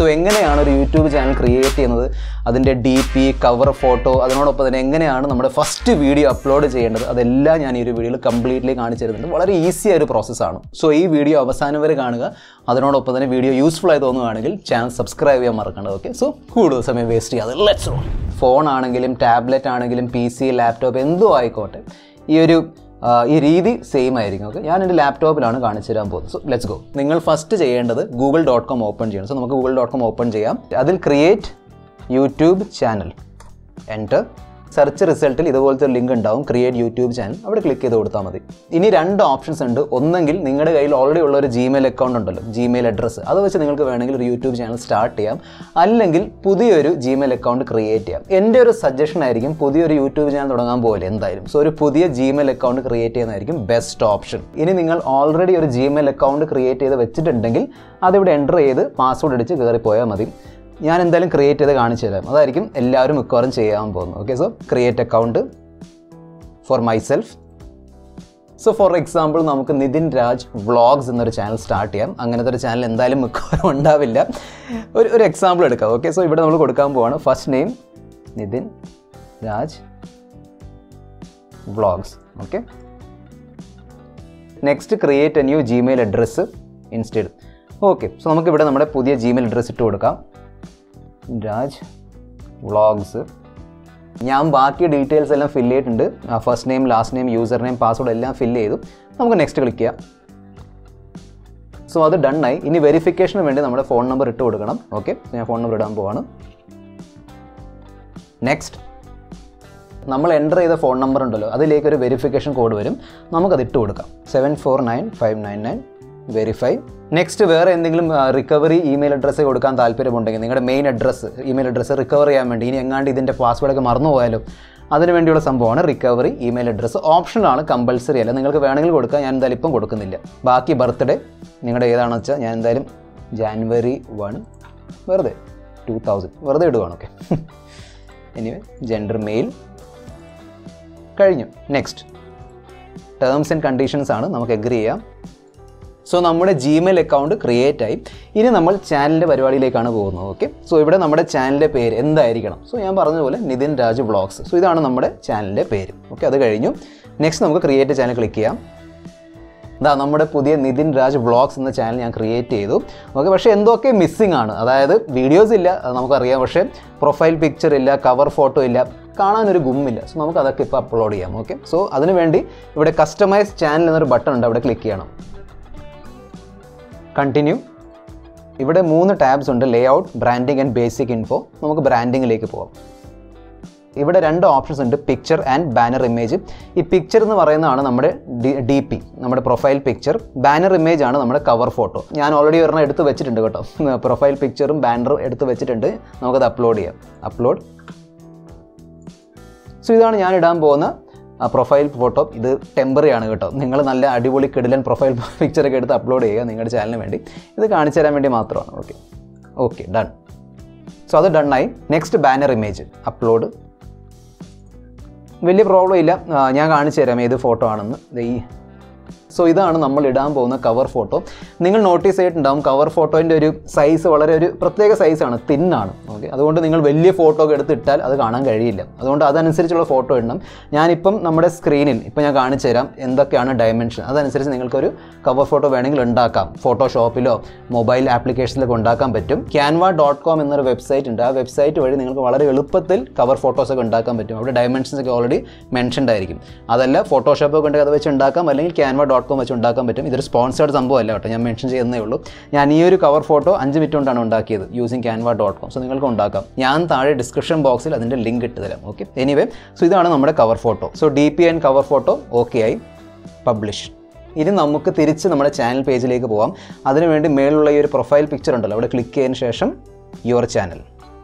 so എങ്ങനെയാണ് ഒരു YouTube channel create ചെയ്യുന്നത് അതിൻ്റെ ഡി പി കവർ ഫോട്ടോ അതിനോടൊപ്പം തന്നെ എങ്ങനെയാണ് നമ്മുടെ ഫസ്റ്റ് വീഡിയോ അപ്ലോഡ് ചെയ്യേണ്ടത് അതെല്ലാം ഞാൻ ഈ ഒരു വീഡിയോയിൽ കംപ്ലീറ്റ്ലി കാണിച്ചു തരുന്നുണ്ട് വളരെ ഈസി ആയ ഒരു പ്രോസസ്സാണ് സോ ഈ വീഡിയോ അവസാനം വരെ കാണുക അതിനോടൊപ്പം തന്നെ വീഡിയോ യൂസ്ഫുൾ ആയി തോന്നുകയാണെങ്കിൽ ചാനൽ സബ്സ്ക്രൈബ് ചെയ്യാൻ മറക്കേണ്ടത് ഓക്കെ സോ കൂടുതൽ സമയം വേസ്റ്റ് ചെയ്യാതെ ലെറ്റ്സ് ഫോൺ ആണെങ്കിലും ടാബ്ലറ്റ് ആണെങ്കിലും പി സി ലാപ്ടോപ്പ് എന്തോ ആയിക്കോട്ടെ ഈ ഒരു ആ, ഈ രീതി സെയിം ആയിരിക്കും ഓക്കെ ഞാൻ എൻ്റെ ലാപ്ടോപ്പിലാണ് കാണിച്ചു തരാൻ പോകുന്നത് സോ ലെറ്റ്സ് ഗോ നിങ്ങൾ ഫസ്റ്റ് ചെയ്യേണ്ടത് ഗൂഗിൾ ഡോട്ട് കോം ഓപ്പൺ ചെയ്യണം സോ നമുക്ക് ഗൂഗിൾ ഡോട്ട് കോം ഓപ്പൺ ചെയ്യാം അതിൽ create YouTube channel enter search റിസൾട്ടിൽ ഇതുപോലത്തെ ഒരു ലിങ്ക് ഉണ്ടാവും ക്രിയേറ്റ് യൂട്യൂബ് ചാനൽ അവിടെ ക്ലിക്ക് ചെയ്ത് കൊടുത്താൽ മതി ഇനി രണ്ട് ഓപ്ഷൻസ് ഉണ്ട് ഒന്നെങ്കിൽ നിങ്ങളുടെ കയ്യിൽ ഓൾറെഡി ഉള്ള ഒരു ജിമെയിൽ അക്കൗണ്ട് ഉണ്ടല്ലോ ജിമെയിൽ അഡ്രസ്സ് അത് വെച്ച് നിങ്ങൾക്ക് വേണമെങ്കിൽ ഒരു യൂട്യൂബ് ചാനൽ സ്റ്റാർട്ട് ചെയ്യാം അല്ലെങ്കിൽ പുതിയൊരു ജിമെയിൽ അക്കൗണ്ട് ക്രിയേറ്റ് ചെയ്യാം എൻ്റെ ഒരു സജഷൻ ആയിരിക്കും പുതിയൊരു യൂട്യൂബ് ചാനൽ തുടങ്ങാൻ പോലെ എന്തായാലും സോ ഒരു പുതിയ ജിമെയിൽ അക്കൗണ്ട് ക്രിയേറ്റ് ചെയ്യുന്നതായിരിക്കും ബെസ്റ്റ് ഓപ്ഷൻ ഇനി നിങ്ങൾ ഓൾറെഡി ഒരു ജിമെയിൽ അക്കൗണ്ട് ക്രിയേറ്റ് ചെയ്ത് വെച്ചിട്ടുണ്ടെങ്കിൽ അതിവിടെ എൻ്റർ ചെയ്ത് പാസ്വേഡ് അടിച്ച് കയറിപ്പോയാൽ മതി ഞാൻ എന്തായാലും ക്രിയേറ്റ് ചെയ്ത് കാണിച്ചു തരാം അതായിരിക്കും എല്ലാവരും മിക്കവാറും ചെയ്യാൻ പോകുന്നത് okay so create account for myself so for example നമുക്ക് നിതിൻ രാജ് വ്ളോഗ്സ് എന്നൊരു ചാനൽ സ്റ്റാർട്ട് ചെയ്യാം അങ്ങനത്തെ ഒരു ചാനൽ എന്തായാലും മിക്കവാറും ഉണ്ടാവില്ല ഒരു ഒരു എക്സാമ്പിൾ എടുക്കാം ഓക്കെ സോ ഇവിടെ നമ്മൾ കൊടുക്കാൻ പോവാണ് first name Nithin Raj vlogs okay next create a new Gmail address instead okay so നമുക്കിവിടെ നമ്മുടെ പുതിയ ജിമെയിൽ അഡ്രസ്സ് ഇട്ട് കൊടുക്കാം രാജ് വ്ളോഗ്സ് ഞാൻ ബാക്കി ഡീറ്റെയിൽസ് എല്ലാം ഫില്ല് ചെയ്തിട്ടുണ്ട് first name last name user name password എല്ലാം ഫില്ല് ചെയ്തു നമുക്ക് നെക്സ്റ്റ് ക്ലിക്ക് ചെയ്യാം സോ അത് ഡൺ ആയി ഇനി വെരിഫിക്കേഷന് വേണ്ടി നമ്മുടെ ഫോൺ നമ്പർ ഇട്ട് കൊടുക്കണം ഓക്കെ ഞാൻ ഫോൺ നമ്പർ ഇടാൻ പോവാണ് നെക്സ്റ്റ് നമ്മൾ എൻ്റർ ചെയ്ത ഫോൺ നമ്പർ ഉണ്ടല്ലോ അതിലേക്ക് ഒരു വെരിഫിക്കേഷൻ കോഡ് വരും നമുക്കത് ഇട്ട് കൊടുക്കാം seven four nine five nine nine verify next വേറെ എന്തെങ്കിലും റിക്കവറി ഇമെയിൽ അഡ്രസ്സ് കൊടുക്കാൻ താല്പര്യമുണ്ടെങ്കിൽ നിങ്ങളുടെ main address email address recover ചെയ്യാൻ വേണ്ടി ഇനി എങ്ങാണ്ട് ഇതിൻ്റെ പാസ്വേഡൊക്കെ മറന്നു പോയാലോ അതിന് വേണ്ടിയുള്ള സംഭവമാണ് റിക്കവറി ഇമെയിൽ അഡ്രസ്സ് ഓപ്ഷനാണ് കമ്പൽസറി അല്ല നിങ്ങൾക്ക് വേണമെങ്കിൽ കൊടുക്കാം ഞാൻ എന്തായാലും ഇപ്പം കൊടുക്കുന്നില്ല ബാക്കി ബർത്ത്ഡേ നിങ്ങളുടെ ഏതാണെന്ന് വെച്ചാൽ ഞാൻ എന്തായാലും ജാനുവരി വൺ വെറുതെ ടു തൗസൻഡ് വെറുതെ ഇടുവാണ് ഓക്കെ എനിവേ ജെൻഡർ മെയിൽ കഴിഞ്ഞു നെക്സ്റ്റ് ടേംസ് ആൻഡ് കണ്ടീഷൻസ് ആണ് നമുക്ക് എഗ്രി ചെയ്യാം സോ നമ്മുടെ ജിമെയിൽ അക്കൗണ്ട് ക്രിയേറ്റ് ആയി ഇനി നമ്മൾ ചാനലിൻ്റെ പരിപാടിയിലേക്കാണ് പോകുന്നത് ഓക്കെ സോ ഇവിടെ നമ്മുടെ ചാനലിൻ്റെ പേര് എന്തായിരിക്കണം സോ ഞാൻ പറഞ്ഞതുപോലെ നിതിൻ രാജ് വ്ളോഗ്സ് സോ ഇതാണ് നമ്മുടെ ചാനലിൻ്റെ പേര് ഓക്കെ അത് കഴിഞ്ഞു നെക്സ്റ്റ് നമുക്ക് ക്രിയേറ്റ് ചാനൽ ക്ലിക്ക് ചെയ്യാം ഇതാ നമ്മുടെ പുതിയ നിതിൻ രാജ് വ്ളോഗ്സ് എന്ന ചാനൽ ഞാൻ ക്രിയേറ്റ് ചെയ്തു ഓക്കെ പക്ഷേ എന്തൊക്കെ മിസ്സിംഗ് ആണ് അതായത് വീഡിയോസ് ഇല്ല അത് നമുക്കറിയാം പക്ഷേ പ്രൊഫൈൽ പിക്ചർ ഇല്ല കവർ ഫോട്ടോ ഇല്ല കാണാനൊരു ഗുമ്മില്ല സോ നമുക്ക് അതൊക്കെ ഇപ്പോൾ അപ്ലോഡ് ചെയ്യാം ഓക്കെ സോ അതിനുവേണ്ടി ഇവിടെ കസ്റ്റമൈസ് ചാനൽ എന്നൊരു ബട്ടൺ ഉണ്ട് അവിടെ ക്ലിക്ക് ചെയ്യണം കണ്ടിന്യൂ ഇവിടെ മൂന്ന് ടാബ്സ് ഉണ്ട് layout branding and basic info നമുക്ക് ബ്രാൻഡിങ്ങിലേക്ക് പോകാം ഇവിടെ രണ്ട് ഓപ്ഷൻസ് ഉണ്ട് പിക്ചർ ആൻഡ് ബാനർ ഇമേജ് ഈ പിക്ചർ എന്ന് പറയുന്നതാണ് നമ്മുടെ ഡി പി നമ്മുടെ പ്രൊഫൈൽ പിക്ചർ ബാനർ ഇമേജ് ആണ് നമ്മുടെ കവർ ഫോട്ടോ ഞാൻ ഓൾറെഡി ഒരെണ്ണം എടുത്ത് വെച്ചിട്ടുണ്ട് കേട്ടോ പ്രൊഫൈൽ പിക്ചറും ബാനറും എടുത്ത് വെച്ചിട്ടുണ്ട് നമുക്കത് അപ്ലോഡ് ചെയ്യാം അപ്ലോഡ് സോ ഇതാണ് ഞാൻ ഇടാൻ പോകുന്ന പ്രൊഫൈൽ ഫോട്ടോ ഇത് ടെമ്പററി ആണ് കേട്ടോ നിങ്ങൾ നല്ല അടിപൊളി കിടിലൻ പ്രൊഫൈൽ പിക്ചറൊക്കെ എടുത്ത് അപ്ലോഡ് ചെയ്യുക നിങ്ങളുടെ ചാനലിന് വേണ്ടി ഇത് കാണിച്ചു തരാൻ വേണ്ടി മാത്രമാണ് ഓക്കെ ഓക്കെ ഡൺ സോ അത് ഡൺ ആയി നെക്സ്റ്റ് ബാനർ ഇമേജ് അപ്ലോഡ് വലിയ പ്രോബ്ലം ഇല്ല ആ, ഞാൻ കാണിച്ചു തരാം ഏത് ഫോട്ടോ ആണെന്ന് ദേ ഈ സോ ഇതാണ് നമ്മൾ ഇടാൻ പോകുന്ന കവർ ഫോട്ടോ നിങ്ങൾ നോട്ടീസ് ചെയ്തിട്ടുണ്ടാവും കവർ ഫോട്ടോൻ്റെ ഒരു സൈസ് വളരെ ഒരു പ്രത്യേക സൈസാണ് തിന്നാണ് ഓക്കെ അതുകൊണ്ട് നിങ്ങൾ വലിയ ഫോട്ടോ ഒക്കെ എടുത്തിട്ടാൽ അത് കാണാൻ കഴിയില്ല അതുകൊണ്ട് അതനുസരിച്ചുള്ള ഫോട്ടോ ഇടണം ഞാനിപ്പം നമ്മുടെ സ്ക്രീനിൽ ഇപ്പം ഞാൻ കാണിച്ചു തരാം എന്തൊക്കെയാണ് ഡയമെൻഷൻ അതനുസരിച്ച് നിങ്ങൾക്കൊരു കവർ ഫോട്ടോ വേണമെങ്കിൽ ഉണ്ടാക്കാം ഫോട്ടോഷോപ്പിലോ മൊബൈൽ ആപ്ലിക്കേഷനിലൊക്കെ ഉണ്ടാക്കാൻ പറ്റും ക്യാൻവ ഡോട്ട് കോം എന്നൊരു വെബ്സൈറ്റ് ഉണ്ട് ആ വെബ്സൈറ്റ് വഴി നിങ്ങൾക്ക് വളരെ എളുപ്പത്തിൽ കവർ ഫോട്ടോസ് ഒക്കെ ഉണ്ടാക്കാൻ പറ്റും അവിടെ ഡയമെൻഷൻസ് ഒക്കെ ഓൾറെഡി മെൻഷൻഡ് ആയിരിക്കും അതല്ല ഫോട്ടോഷോപ്പ് ഒക്കെ ഉണ്ടെങ്കിൽ അത് വെച്ച് ഉണ്ടാക്കാം അല്ലെങ്കിൽ ക്യാൻവ ഡോട്ട് കോം വെച്ച് ഉണ്ടാക്കാൻ പറ്റും ഇതൊരു സ്പോൺസേർഡ് സംഭവമല്ല കേട്ടോ ഞാൻ മെൻഷൻ ചെയ്യുന്നേ ഉള്ളൂ ഞാൻ ഈ ഒരു കവർ ഫോട്ടോ അഞ്ച് മിനിറ്റ് കൊണ്ടാണ് ഉണ്ടാക്കിയത് using Canva dot com so നിങ്ങൾക്ക് ഉണ്ടാക്കാം ഞാൻ താഴെ ഡിസ്ക്രിപ്ഷൻ ബോക്സിൽ അതിൻ്റെ ലിങ്ക് ഇട്ട് തരാം ഓക്കെ എനിവേ സോ ഇതാണ് നമ്മുടെ cover photo so D P and cover photo okay ആയി പബ്ലിഷ് ഇനി നമുക്ക് തിരിച്ച് നമ്മുടെ ചാനൽ പേജിലേക്ക് പോകാം അതിനുവേണ്ടി മേലുള്ള ഈ ഒരു പ്രൊഫൈൽ പിക്ചർ ഉണ്ടല്ലോ അവിടെ ക്ലിക്ക് ചെയ്തതിന് ശേഷം യുവർ ചാനൽ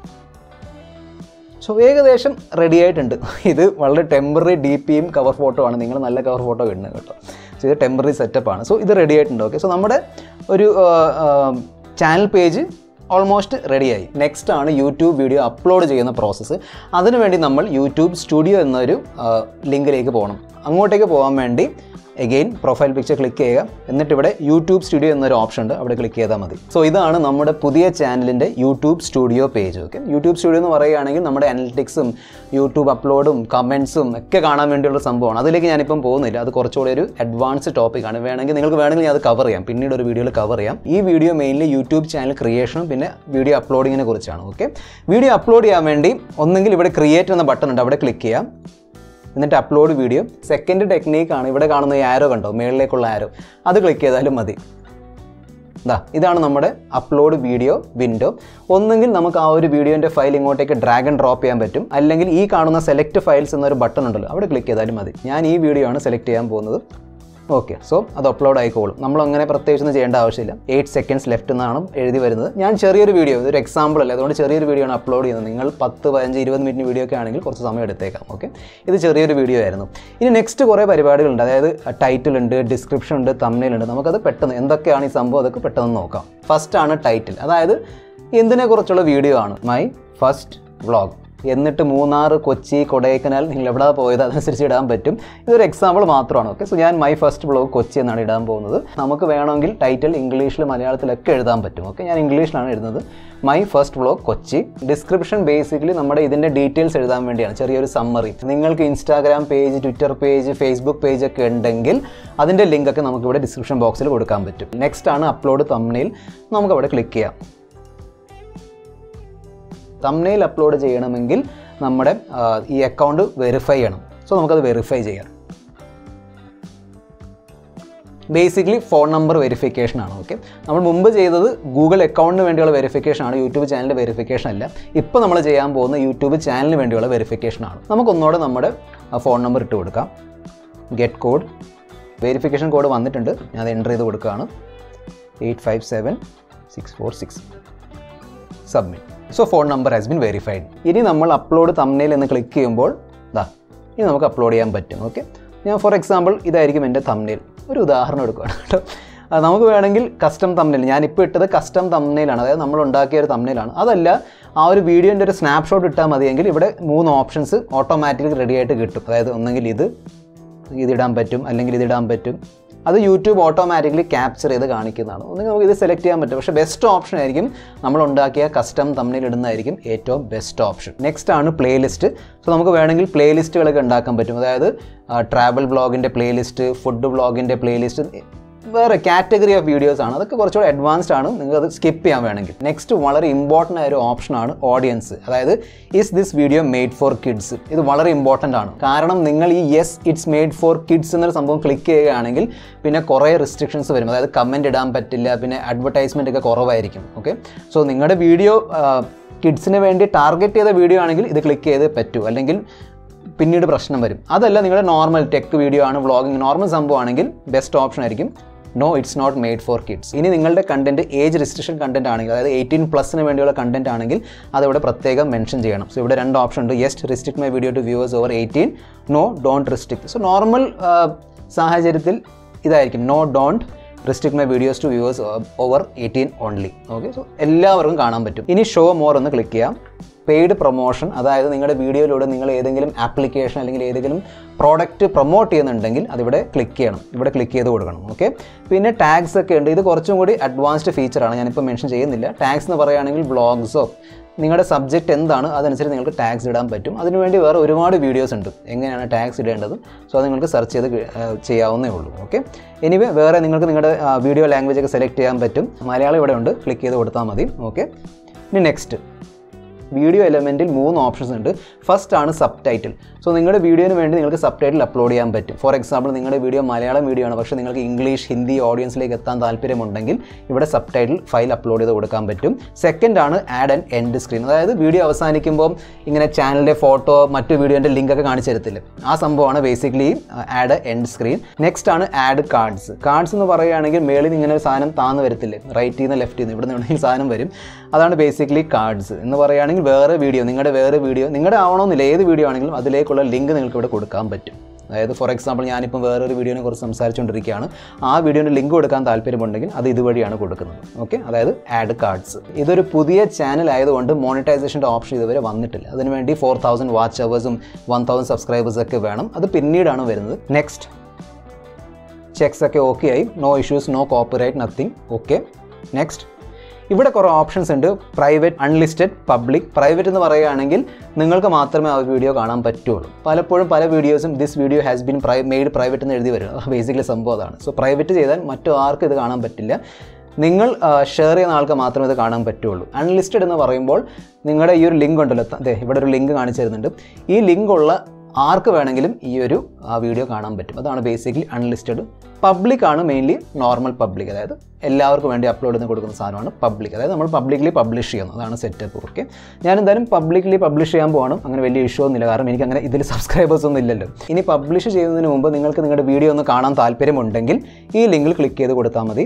സോ ഏകദേശം റെഡി ആയിട്ടുണ്ട് ഇത് വളരെ ടെമ്പററി ഡി പിയും കവർ ഫോട്ടോ ആണ് നിങ്ങൾ നല്ല കവർ ഫോട്ടോ ഇടുന്നത് കേട്ടോ സോ ഇത് ടെമ്പററി സെറ്റപ്പാണ് സോ ഇത് റെഡി ആയിട്ടുണ്ട് ഓക്കെ സോ നമ്മുടെ ഒരു ചാനൽ പേജ് ഓൾമോസ്റ്റ് റെഡിയായി നെക്സ്റ്റ് ആണ് യൂട്യൂബ് വീഡിയോ അപ്ലോഡ് ചെയ്യുന്ന പ്രോസസ്സ് അതിനുവേണ്ടി നമ്മൾ യൂട്യൂബ് സ്റ്റുഡിയോ എന്നൊരു ലിങ്കിലേക്ക് പോകണം അങ്ങോട്ടേക്ക് പോകാൻ വേണ്ടി എഗെയിൻ പ്രൊഫൈൽ പിക്ചർ ക്ലിക്ക് ചെയ്യുക എന്നിട്ട് ഇവിടെ യൂട്യൂബ് സ്റ്റുഡിയോ എന്നൊരു ഓപ്ഷൻ ഉണ്ട് അവിടെ ക്ലിക്ക് ചെയ്താൽ മതി സോ ഇതാണ് നമ്മുടെ പുതിയ ചാനലിൻ്റെ YouTube studio page okay YouTube studio എന്ന് പറയുകയാണെങ്കിൽ നമ്മുടെ അനലിറ്റിക്സും യൂട്യൂബ് അപ്ലോഡും കമൻസും ഒക്കെ കാണാൻ വേണ്ടിയുള്ള സംഭവമാണ് അതിലേക്ക് ഞാനിപ്പം പോകുന്നില്ല അത് കുറച്ചുകൂടി ഒരു അഡ്വാൻസ് ടോപ്പിക്കാണ് വേണമെങ്കിൽ നിങ്ങൾക്ക് വേണമെങ്കിൽ ഞാൻ അത് കവർ ചെയ്യാം പിന്നീട് ഒരു വീഡിയോയിൽ കവർ ചെയ്യാം ഈ വീഡിയോ മെയിൻലി യൂട്യൂബ് ചാനൽ ക്രിയേഷനും പിന്നെ വീഡിയോ അപ്ലോഡിങ്ങിനെ കുറിച്ചാണ് ഓക്കെ വീഡിയോ അപ്ലോഡ് ചെയ്യാൻ വേണ്ടി ഒന്നെങ്കിൽ ഇവിടെ ക്രിയേറ്റ് എന്ന ബട്ടൺ ഉണ്ട് അവിടെ ക്ലിക്ക് ചെയ്യാം എന്നിട്ട് അപ്ലോഡ് വീഡിയോ സെക്കൻഡ് ടെക്നീക്കാണ് ഇവിടെ കാണുന്ന ഈ ആരോ കണ്ടോ മേളിലേക്കുള്ള ആരോ അത് ക്ലിക്ക് ചെയ്താലും മതി ദാ ഇതാണ് നമ്മുടെ അപ്ലോഡ് വീഡിയോ വിൻഡോ ഒന്നെങ്കിൽ നമുക്ക് ആ ഒരു വീഡിയോൻ്റെ ഫയൽ ഇങ്ങോട്ടേക്ക് ഡ്രാഗ് ആൻഡ് ഡ്രോപ്പ് ചെയ്യാൻ പറ്റും അല്ലെങ്കിൽ ഈ കാണുന്ന സെലക്ട് ഫയൽസ് എന്നൊരു ബട്ടൺ ഉണ്ടല്ലോ അവിടെ ക്ലിക്ക് ചെയ്താലും മതി ഞാൻ ഈ വീഡിയോ ആണ് സെലക്ട് ചെയ്യാൻ പോകുന്നത് ഓക്കെ സോ അത് അപ്ലോഡ് ആയിക്കോളും നമ്മൾ അങ്ങനെ പ്രത്യേകിച്ചൊന്നും ചെയ്യേണ്ട ആവശ്യമില്ല എയ്റ്റ് സെക്കൻഡ്സ് ലെഫ്റ്റ് എന്നാണ് എഴുതി വരുന്നത് ഞാൻ ചെറിയൊരു വീഡിയോ ഇതൊരു എക്സാമ്പിൾ അല്ല അതുകൊണ്ട് ചെറിയൊരു വീഡിയോ ആണ് അപ്ലോഡ് ചെയ്യുന്നത് നിങ്ങൾ പത്ത് പതിനഞ്ച് ഇരുപത് മിനിറ്റ് വീഡിയോ ഒക്കെ ആണെങ്കിൽ കുറച്ച് സമയം എടുത്തേക്കാം ഓക്കെ ഇത് ചെറിയൊരു വീഡിയോ ആയിരുന്നു ഇനി നെക്സ്റ്റ് കുറേ പരിപാടികളുണ്ട് അതായത് ടൈറ്റിൽ ഉണ്ട് ഡിസ്ക്രിപ്ഷൻ ഉണ്ട് തമ്മിൽ ഉണ്ട് നമുക്കത് പെട്ടെന്ന് എന്തൊക്കെയാണ് ഈ സംഭവം അതൊക്കെ പെട്ടെന്ന് നോക്കാം ഫസ്റ്റ് ആണ് ടൈറ്റിൽ അതായത് എന്തിനെക്കുറിച്ചുള്ള വീഡിയോ ആണ് മൈ ഫസ്റ്റ് വ്ളോഗ് എന്നിട്ട് മൂന്നാർ കൊച്ചി കൊടൈക്കനാൽ നിങ്ങൾ എവിടെ പോയത് അതനുസരിച്ച് ഇടാൻ പറ്റും ഇതൊരു എക്സാമ്പിൾ മാത്രമാണ് ഓക്കെ സോ ഞാൻ മൈ ഫസ്റ്റ് ബ്ലോഗ് കൊച്ചി എന്നാണ് ഇടാൻ പോകുന്നത് നമുക്ക് വേണമെങ്കിൽ ടൈറ്റിൽ ഇംഗ്ലീഷിൽ മലയാളത്തിലൊക്കെ എഴുതാൻ പറ്റും ഓക്കെ ഞാൻ ഇംഗ്ലീഷിലാണ് എഴുതുന്നത് my first vlog Kochi description basically നമ്മുടെ ഇതിൻ്റെ ഡീറ്റെയിൽസ് എഴുതാൻ വേണ്ടിയാണ് ചെറിയൊരു സമ്മറി നിങ്ങൾക്ക് Instagram page Twitter page Facebook page ഒക്കെ ഉണ്ടെങ്കിൽ അതിൻ്റെ ലിങ്ക് ഒക്കെ നമുക്കിവിടെ ഡിസ്ക്രിപ്ഷൻ ബോക്സിൽ കൊടുക്കാൻ പറ്റും നെക്സ്റ്റ് ആണ് അപ്ലോഡ് തമ്മിൽ നമുക്കവിടെ ക്ലിക്ക് ചെയ്യാം തമ്നെയിൽ അപ്ലോഡ് ചെയ്യണമെങ്കിൽ നമ്മുടെ ആ, ഈ അക്കൗണ്ട് വെരിഫൈ ചെയ്യണം സോ നമുക്കത് വെരിഫൈ ചെയ്യാം ബേസിക്കലി ഫോൺ നമ്പർ വെരിഫിക്കേഷൻ ആണ് ഓക്കെ നമ്മൾ മുമ്പ് ചെയ്തത് ഗൂഗിൾ അക്കൗണ്ടിന് വേണ്ടിയുള്ള വെരിഫിക്കേഷൻ ആണ് യൂട്യൂബ് ചാനലിൻ്റെ വെരിഫിക്കേഷൻ അല്ല ഇപ്പോൾ നമ്മൾ ചെയ്യാൻ പോകുന്ന യൂട്യൂബ് ചാനലിന് വേണ്ടിയുള്ള വെരിഫിക്കേഷൻ ആണ് നമുക്കൊന്നുകൂടെ നമ്മുടെ ഫോൺ നമ്പർ ഇട്ട് കൊടുക്കാം ഗെറ്റ് കോഡ് വെരിഫിക്കേഷൻ കോഡ് വന്നിട്ടുണ്ട് ഞാൻ അത് എൻ്റർ ചെയ്ത് കൊടുക്കുകയാണ് eight five seven six four six submit so phone number has been verified ഇനി നമ്മൾ അപ്ലോഡ് തമ്മിൽ എന്ന് ക്ലിക്ക് ചെയ്യുമ്പോൾ ദാ ഇനി നമുക്ക് അപ്ലോഡ് ചെയ്യാൻ പറ്റും ഓക്കെ ഞാൻ ഫോർ എക്സാമ്പിൾ ഇതായിരിക്കും എൻ്റെ തമ്മിൽ ഒരു ഉദാഹരണം എടുക്കുകയാണ് കേട്ടോ ആ, നമുക്ക് വേണമെങ്കിൽ കസ്റ്റം തമ്മിൽ ഞാനിപ്പോൾ ഇട്ടത് കസ്റ്റം തമ്മിലാണ് അതായത് നമ്മൾ ഉണ്ടാക്കിയ ഒരു തമ്മിലാണ് അതല്ല ആ ഒരു വീഡിയോൻ്റെ ഒരു സ്നാപ്ഷോട്ട് ഇട്ടാൽ മതിയെങ്കിൽ ഇവിടെ മൂന്ന് ഓപ്ഷൻസ് ഓട്ടോമാറ്റിക്കലി റെഡി ആയിട്ട് കിട്ടും അതായത് ഒന്നെങ്കിൽ ഇത് ഇതിടാൻ പറ്റും അല്ലെങ്കിൽ ഇതിടാൻ പറ്റും അത് യൂട്യൂബ് ഓട്ടോമാറ്റിക്കലി ക്യാപ്ചർ ചെയ്ത് കാണിക്കുന്നതാണ് ഒന്നുകിൽ നമുക്ക് ഇത് സെലക്ട് ചെയ്യാൻ പറ്റും പക്ഷേ ബെസ്റ്റ് ഓപ്ഷൻ ആയിരിക്കും നമ്മൾ ഉണ്ടാക്കിയ കസ്റ്റം തമ്മിൽ ഇടുന്നതായിരിക്കും ഏറ്റവും ബെസ്റ്റ് ഓപ്ഷൻ നെക്സ്റ്റ് ആണ് പ്ലേലിസ്റ്റ് സോ നമുക്ക് വേണമെങ്കിൽ പ്ലേലിസ്റ്റുകളൊക്കെ ഉണ്ടാക്കാൻ പറ്റും അതായത് ട്രാവൽ ബ്ലോഗിൻ്റെ പ്ലേലിസ്റ്റ് ഫുഡ് ബ്ലോഗിൻ്റെ പ്ലേലിസ്റ്റ് വേറെ കാറ്റഗറി ഓഫ് വീഡിയോസ് ആണ് അതൊക്കെ കുറച്ചുകൂടെ അഡ്വാൻസ്ഡ് ആണ് നിങ്ങൾക്ക് അത് സ്കിപ്പ് ചെയ്യാൻ വേണമെങ്കിൽ നെക്സ്റ്റ് വളരെ ഇമ്പോർട്ടൻ്റ് ആയ ഒരു ഓപ്ഷനാണ് ഓഡിയൻസ് അതായത് is this video made for kids ഇത് വളരെ ഇമ്പോർട്ടൻ്റ് ആണ് കാരണം നിങ്ങൾ ഈ yes it's made for kids എന്നൊരു സംഭവം ക്ലിക്ക് ചെയ്യുകയാണെങ്കിൽ പിന്നെ കുറേ റെസ്ട്രിക്ഷൻസ് വരും അതായത് കമൻറ്റ് ഇടാൻ പറ്റില്ല പിന്നെ അഡ്വർടൈസ്മെൻ്റ് ഒക്കെ കുറവായിരിക്കും ഓക്കെ സോ നിങ്ങളുടെ വീഡിയോ കിഡ്സിന് വേണ്ടി ടാർഗറ്റ് ചെയ്ത വീഡിയോ ആണെങ്കിൽ ഇത് ക്ലിക്ക് ചെയ്ത് പറ്റൂ അല്ലെങ്കിൽ പിന്നീട് പ്രശ്നം വരും അതല്ല നിങ്ങളുടെ നോർമൽ ടെക് വീഡിയോ ആണ് വ്ളോഗിങ് നോർമൽ സംഭവമാണെങ്കിൽ ബെസ്റ്റ് ഓപ്ഷൻ ആയിരിക്കും no it's not made for kids ഇനി നിങ്ങളുടെ കണ്ടന്റ് ഏജ് റെസ്ട്രിക്ഷൻ കണ്ടന്റ് ആണെങ്കിൽ അതായത് എയ്റ്റീൻ പ്ലസിന് വേണ്ടിയുള്ള കണ്ടന്റ് ആണെങ്കിൽ അതിവിടെ പ്രത്യേകം മെൻഷൻ ചെയ്യണം സോ ഇവിടെ രണ്ട് ഓപ്ഷൻ ഉണ്ട് yes restrict my video to viewers over eighteen no don't restrict so normal സാഹചര്യത്തിൽ ഇതായിരിക്കും no don't restrict my videos to viewers over eighteen only okay so എല്ലാവർക്കും കാണാൻ പറ്റും ഇനി ഷോ മോർ ഒന്ന് ക്ലിക്ക് ചെയ്യാം പെയ്ഡ് പ്രൊമോഷൻ അതായത് നിങ്ങളുടെ വീഡിയോയിലൂടെ നിങ്ങൾ ഏതെങ്കിലും ആപ്ലിക്കേഷൻ അല്ലെങ്കിൽ ഏതെങ്കിലും പ്രോഡക്റ്റ് പ്രൊമോട്ട് ചെയ്യുന്നുണ്ടെങ്കിൽ അതിവിടെ ക്ലിക്ക് ചെയ്യണം ഇവിടെ ക്ലിക്ക് ചെയ്ത് കൊടുക്കണം ഓക്കെ പിന്നെ ടാഗ്സ് ഒക്കെ ഉണ്ട് ഇത് കുറച്ചും കൂടി അഡ്വാൻസ്ഡ് ഫീച്ചറാണ് ഞാനിപ്പോൾ മെൻഷൻ ചെയ്യുന്നില്ല ടാഗ്സ് എന്ന് പറയുകയാണെങ്കിൽ വ്ളോഗ്സോ നിങ്ങളുടെ സബ്ജക്റ്റ് എന്താണ് അതനുസരിച്ച് നിങ്ങൾക്ക് ടാഗ്സ് ഇടാൻ പറ്റും അതിനുവേണ്ടി വേറെ ഒരുപാട് വീഡിയോസ് ഉണ്ട് എങ്ങനെയാണ് ടാഗ്സ് ഇടേണ്ടത് സോ അത് നിങ്ങൾക്ക് സെർച്ച് ചെയ്ത് കി- ആ, ചെയ്യാവുന്നേ ഉള്ളൂ ഓക്കെ എനിവേ വേറെ നിങ്ങൾക്ക് നിങ്ങളുടെ വീഡിയോ ലാംഗ്വേജ് ഒക്കെ സെലക്ട് ചെയ്യാൻ പറ്റും മലയാളം ഇവിടെ ഉണ്ട് ക്ലിക്ക് ചെയ്ത് കൊടുത്താൽ മതി ഓക്കെ ഇനി നെക്സ്റ്റ് വീഡിയോ എലമെൻറ്റിൽ മൂന്ന് ഓപ്ഷൻസ് ഉണ്ട് ഫസ്റ്റ് ആണ് സബ് ടൈറ്റിൽ സോ നിങ്ങളുടെ വീഡിയോന് വേണ്ടി നിങ്ങൾക്ക് സബ് ടൈറ്റിൽ അപ്ലോഡ് ചെയ്യാൻ പറ്റും ഫോർ എക്സാമ്പിൾ നിങ്ങളുടെ വീഡിയോ മലയാളം വീഡിയോ ആണ് പക്ഷേ നിങ്ങൾക്ക് ഇംഗ്ലീഷ് ഹിന്ദി ഓഡിയൻസിലേക്ക് എത്താൻ താല്പര്യമുണ്ടെങ്കിൽ ഇവിടെ സബ് ടൈറ്റിൽ ഫയൽ അപ്ലോഡ് ചെയ്ത് കൊടുക്കാൻ പറ്റും സെക്കൻഡ് ആണ് ആഡ് ആൻഡ് എൻഡ് സ്ക്രീൻ അതായത് വീഡിയോ അവസാനിക്കുമ്പോൾ ഇങ്ങനെ ചാനലിൻ്റെ ഫോട്ടോ മറ്റു വീഡിയോൻ്റെ ലിങ്ക് ഒക്കെ കാണിച്ചു തരത്തില്ല ആ സംഭവമാണ് basically add end screen next ആണ് ആഡ് കാർഡ്സ് കാർഡ്സ് എന്ന് പറയുകയാണെങ്കിൽ മേളിൽ നിന്ന് ഇങ്ങനെ ഒരു സാധനം താന്ന് വരത്തില്ലേ റൈറ്റിൽ നിന്ന് ലെഫ്റ്റിൽ നിന്ന് ഇവിടെ നിന്ന് സാധനം വരും അതാണ് ബേസിക്കലി കാർഡ്സ് എന്ന് പറയുകയാണെങ്കിൽ വേറെ വീഡിയോ നിങ്ങളുടെ വേറെ വീഡിയോ നിങ്ങളുടെ ആവണമെന്നില്ല ഏത് വീഡിയോ ആണെങ്കിലും അതിലേക്കുള്ള ലിങ്ക് നിങ്ങൾക്ക് ഇവിടെ കൊടുക്കാൻ പറ്റും അതായത് ഫോർ എക്സാമ്പിൾ ഞാനിപ്പോൾ വേറൊരു വീഡിയോനെ കുറിച്ച് സംസാരിച്ചുകൊണ്ടിരിക്കുകയാണ് ആ വീഡിയോൻ്റെ ലിങ്ക് കൊടുക്കാൻ താല്പര്യമുണ്ടെങ്കിൽ അത് ഇതുവഴിയാണ് കൊടുക്കുന്നത് ഓക്കെ അതായത് ആഡ് കാർഡ്സ് ഇതൊരു പുതിയ ചാനൽ ആയതുകൊണ്ട് മോണിറ്റൈസേഷൻ്റെ ഓപ്ഷൻ ഇതുവരെ വന്നിട്ടില്ല അതിനുവേണ്ടി ഫോർ തൗസൻഡ് വാച്ച് അവേഴ്സും വൺ തൗസൻഡ് സബ്സ്ക്രൈബേഴ്സ് ഒക്കെ വേണം അത് പിന്നീടാണ് വരുന്നത് നെക്സ്റ്റ് ചെക്സ് ഒക്കെ ഓക്കെ ആയി no issues no copyright nothing okay next ഇവിടെ കുറേ ഓപ്ഷൻസ് ഉണ്ട് പ്രൈവറ്റ് അൺലിസ്റ്റഡ് പബ്ലിക് പ്രൈവറ്റ് എന്ന് പറയുകയാണെങ്കിൽ നിങ്ങൾക്ക് മാത്രമേ ആ വീഡിയോ കാണാൻ പറ്റുള്ളൂ പലപ്പോഴും പല വീഡിയോസും ദിസ് വീഡിയോ ഹാസ് ബീൻ പ്രൈ മെയ്ഡ് പ്രൈവറ്റ് എന്ന് എഴുതി വരും ബേസിക്കലി സംഭവം അതാണ് സോ പ്രൈവറ്റ് ചെയ്താൽ മറ്റു ആർക്കും ഇത് കാണാൻ പറ്റില്ല നിങ്ങൾ ഷെയർ ചെയ്യുന്ന ആൾക്ക് മാത്രമേ ഇത് കാണാൻ പറ്റുള്ളൂ അൺലിസ്റ്റഡ് എന്ന് പറയുമ്പോൾ നിങ്ങളുടെ ഈ ഒരു ലിങ്ക് ഉണ്ടല്ലോ അതെ ഇവിടെ ഒരു ലിങ്ക് കാണിച്ചു തരുന്നുണ്ട് ഈ ലിങ്ക് ഉള്ള ആർക്ക് വേണമെങ്കിലും ഈ ഒരു ആ വീഡിയോ കാണാൻ പറ്റും അതാണ് ബേസിക്കലി അൺലിസ്റ്റഡ് പബ്ലിക് ആണ് മെയിൻലി നോർമൽ പബ്ലിക് അതായത് എല്ലാവർക്കും വേണ്ടി അപ്ലോഡ് ചെയ്ത് കൊടുക്കുന്ന സാധനമാണ് പബ്ലിക് അതായത് നമ്മൾ പബ്ലിക്കലി പബ്ലിഷ് ചെയ്യുന്നത് അതാണ് സെറ്റപ്പ് ഓക്കെ ഞാൻ എന്തായാലും പബ്ലിക്കലി പബ്ലിഷ് ചെയ്യാൻ പോകണം അങ്ങനെ വലിയ ഇഷ്യൂ ഒന്നുമില്ല കാരണം എനിക്ക് അങ്ങനെ ഇതിൽ സബ്സ്ക്രൈബേഴ്സ് ഒന്നും ഇല്ലല്ലോ ഇനി പബ്ലിഷ് ചെയ്യുന്നതിന് മുമ്പ് നിങ്ങൾക്ക് നിങ്ങളുടെ വീഡിയോ ഒന്ന് കാണാൻ താല്പര്യമുണ്ടെങ്കിൽ ഈ ലിങ്കിൽ ക്ലിക്ക് ചെയ്ത് കൊടുത്താൽ മതി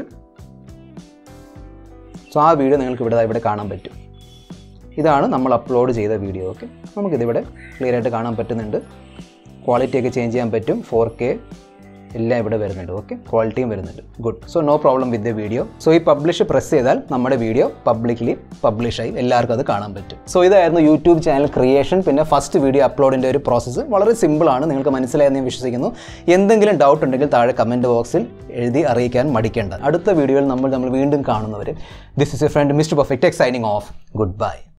സോ ആ വീഡിയോ നിങ്ങൾക്ക് ഇവിടെ ഇവിടെ കാണാൻ പറ്റും ഇതാണ് നമ്മൾ അപ്ലോഡ് ചെയ്ത വീഡിയോ ഓക്കെ നമുക്കിതിവിടെ ക്ലിയർ ആയിട്ട് കാണാൻ പറ്റുന്നുണ്ട് ക്വാളിറ്റി ഒക്കെ ചേഞ്ച് ചെയ്യാൻ പറ്റും ഫോർ കെ എല്ലാം ഇവിടെ വരുന്നുണ്ട് ഓക്കെ ക്വാളിറ്റിയും വരുന്നുണ്ട് good so no problem with the video so ഈ പബ്ലിഷ് പ്രസ് ചെയ്താൽ നമ്മുടെ വീഡിയോ പബ്ലിക്കലി പബ്ലിഷ് ആയി എല്ലാവർക്കും അത് കാണാൻ പറ്റും സോ ഇതായിരുന്നു യൂട്യൂബ് ചാനൽ ക്രിയേഷൻ പിന്നെ ഫസ്റ്റ് വീഡിയോ അപ്ലോഡിൻ്റെ ഒരു പ്രോസസ്സ് വളരെ സിമ്പിളാണ് നിങ്ങൾക്ക് മനസ്സിലായെന്ന് ഞാൻ വിശ്വസിക്കുന്നു എന്തെങ്കിലും ഡൗട്ട് ഉണ്ടെങ്കിൽ താഴെ കമൻറ്റ് ബോക്സിൽ എഴുതി അറിയിക്കാൻ മടിക്കേണ്ട അടുത്ത വീഡിയോയിൽ നമ്മൾ നമ്മൾ വീണ്ടും കാണുന്നവർ this is a friend mister perfect signing off good bye